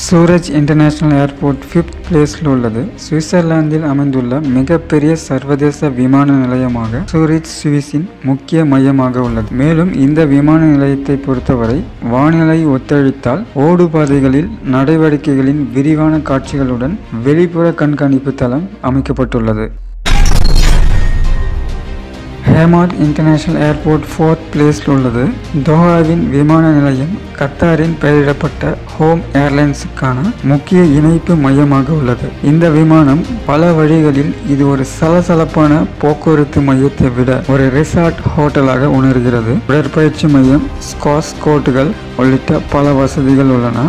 Suraj international airport fifth பிளேஸில் உள்ளது சுவிட்சர்லாந்தில் அமைந்துள்ள மிகப்பெரிய சர்வதேச விமான நிலையமாக சூரிச் சுவிஸின் முக்கிய மையமாக உள்ளது மேலும் இந்த விமான நிலையத்தை பொறுத்தவரை வானிலை ஒத்துழைத்தால் ஓடுபாதைகளில் நடவடிக்கைகளின் விரிவான காட்சிகளுடன் வெளிப்புற கண்காணிப்பு தளம் அமைக்கப்பட்டுள்ளது ஹேமாத் இன்டர்நேஷனல் ஏர்போர்ட் ஃபோர்த் பிளேஸில் உள்ளது தோஹாவின் விமான நிலையம் கத்தாரின் பெயரிடப்பட்ட ஹோம் ஏர்லைன்ஸுக்கான முக்கிய இணைப்பு மையமாக உள்ளது இந்த விமானம் பல வழிகளில் இது ஒரு சலசலப்பான போக்குவரத்து மையத்தை விட ஒரு ரிசார்ட் ஹோட்டலாக உணர்கிறது உடற்பயிற்சி மையம் ஸ்குவாஷ் கோர்ட்டுகள் உள்ளிட்ட பல வசதிகள் உள்ளன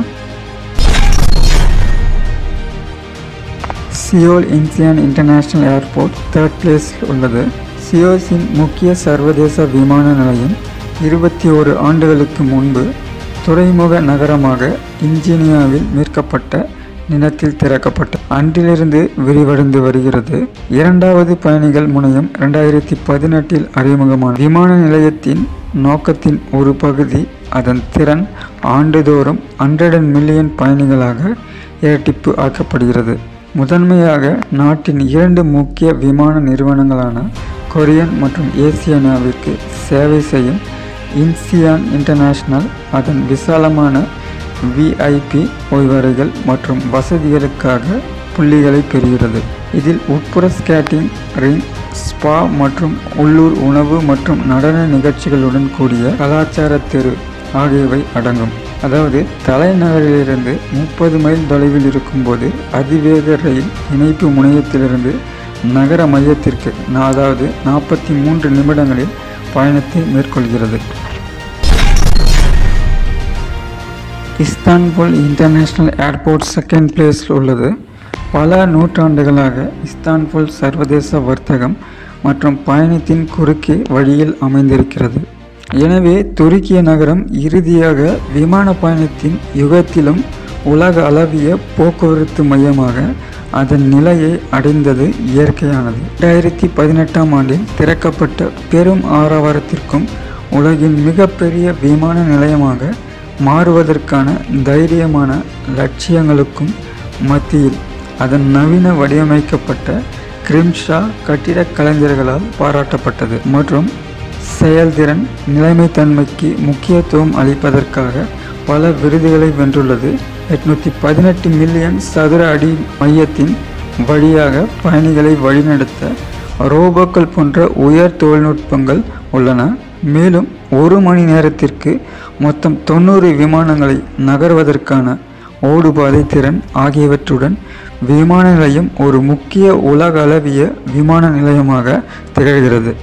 Seoul Incheon international airport third பிளேஸில் உள்ளது சியோஸின் முக்கிய சர்வதேச விமான நிலையம் இருபத்தி ஒரு ஆண்டுகளுக்கு முன்பு துறைமுக நகரமாக இன்ஜினியாவில் மீட்கப்பட்ட நிலத்தில் திறக்கப்பட்ட அன்றிலிருந்து விரிவடைந்து வருகிறது இரண்டாவது பயணிகள் முனையம் இரண்டாயிரத்தி பதினெட்டில் அறிமுகமான விமான நிலையத்தின் நோக்கத்தின் ஒரு பகுதி அதன் திறன் ஆண்டுதோறும் ஹண்ட்ரட் மில்லியன் பயணிகளாக இரட்டிப்பு ஆக்கப்படுகிறது முதன்மையாக நாட்டின் இரண்டு முக்கிய விமான நிறுவனங்களான கொரியன் மற்றும் ஏசியானாவிற்கு சேவை செய்யும் இன்சியான் இன்டர்நேஷனல் அதன் விசாலமான விஐபி ஓய்வறைகள் மற்றும் வசதிகளுக்காக புள்ளிகளை பெறுகிறது இதில் உட்புற ஸ்கேட்டிங் ரிங் ஸ்பா மற்றும் உள்ளூர் உணவு மற்றும் நடன நிகழ்ச்சிகளுடன் கூடிய கலாச்சார தெரு ஆகியவை அடங்கும் அதாவது தலைநகரிலிருந்து முப்பது மைல் தொலைவில் இருக்கும்போது அதிவேக ரயில் இணைப்பு முனையத்திலிருந்து நகர மையத்திற்கு அதாவது நாற்பத்தி மூன்று நிமிடங்களில் பயணத்தை மேற்கொள்கிறது இஸ்தான்புல் இன்டர்நேஷ்னல் ஏர்போர்ட் செகண்ட் பிளேஸில் உள்ளது பல நூற்றாண்டுகளாக இஸ்தான்புல் சர்வதேச வர்த்தகம் மற்றும் பயணத்தின் குறுக்கே வழியில் அமைந்திருக்கிறது எனவே துருக்கிய நகரம் இறுதியாக விமான பயணத்தின் யுகத்திலும் உலக அளவிய போக்குவரத்து மையமாக அதன் நிலையை அடைந்தது இயற்கையானது ரெண்டாயிரத்தி பதினெட்டாம் ஆண்டில் திறக்கப்பட்ட பெரும் ஆரவாரத்திற்கும் உலகின் மிகப்பெரிய விமான நிலையமாக மாறுவதற்கான தைரியமான லட்சியங்களுக்கும் மத்தியில் அதன் நவீன வடிவமைக்கப்பட்ட கிரிம்ஷா கட்டிடக் கலைஞர்களால் பாராட்டப்பட்டது மற்றும் செயல்திறன் நிலைமைத்தன்மைக்கு முக்கியத்துவம் அளிப்பதற்காக பல விருதுகளை வென்றுள்ளது எட்நூற்றி பதினெட்டு மில்லியன் சதுர அடி மையத்தின் வழியாக பயணிகளை வழிநடத்த ரோபோக்கள் போன்ற உயர் தொழில்நுட்பங்கள் உள்ளன மேலும் ஒரு மணி நேரத்திற்கு மொத்தம் தொண்ணூறு விமானங்களை நகர்வதற்கான ஓடுபாதை திறன் ஆகியவற்றுடன் விமான நிலையம் ஒரு முக்கிய உலக அளவிய விமான நிலையமாக திகழ்கிறது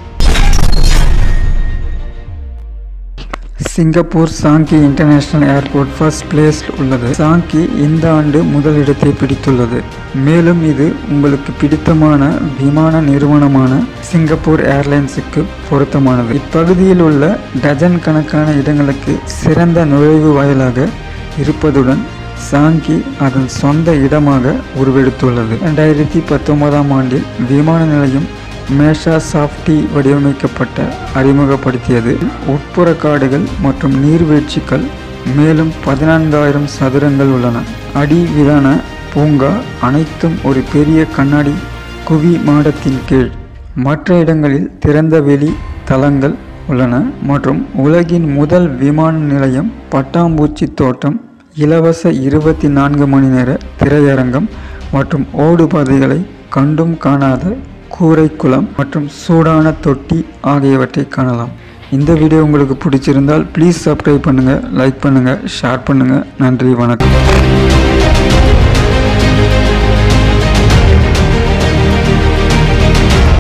Singapore Changi international airport first பிளேஸில் உள்ளது சாங்கி இந்த ஆண்டு முதலிடத்தை பிடித்துள்ளது மேலும் இது உங்களுக்கு பிடித்தமான விமான நிறுவனமான சிங்கப்பூர் ஏர்லைன்ஸுக்கு பொருத்தமானது இப்பகுதியில் உள்ள டஜன் கணக்கான இடங்களுக்கு சிறந்த நுழைவு வாயிலாக இருப்பதுடன் சாங்கி அதன் சொந்த இடமாக உருவெடுத்துள்ளது ரெண்டாயிரத்தி பத்தொன்பதாம் ஆண்டில் விமான நிலையம் மேஷா சாஃப்டி வடிவமைக்கப்பட்ட அறிமுகப்படுத்தியது உட்புற காடுகள் மற்றும் நீர்வீழ்ச்சிகள் மேலும் பதினான்காயிரம் சதுரங்கள் உள்ளன அடிவிதான பூங்கா அனைத்தும் ஒரு பெரிய கண்ணாடி குவி மாடத்தின் கீழ் மற்ற இடங்களில் திறந்த வெளி தளங்கள் உள்ளன மற்றும் உலகின் முதல் விமான நிலையம் பட்டாம்பூச்சி தோட்டம் இலவச இருபத்தி நான்கு மணி நேர திரையரங்கம் மற்றும் ஓடுபாதைகளை கண்டும் காணாத கூரை குளம் மற்றும் சூடான தொட்டி ஆகியவற்றை காணலாம் இந்த வீடியோ உங்களுக்கு பிடிச்சிருந்தால் ப்ளீஸ் சப்ஸ்கிரைப் பண்ணுங்கள் லைக் பண்ணுங்கள் ஷேர் பண்ணுங்கள் நன்றி வணக்கம்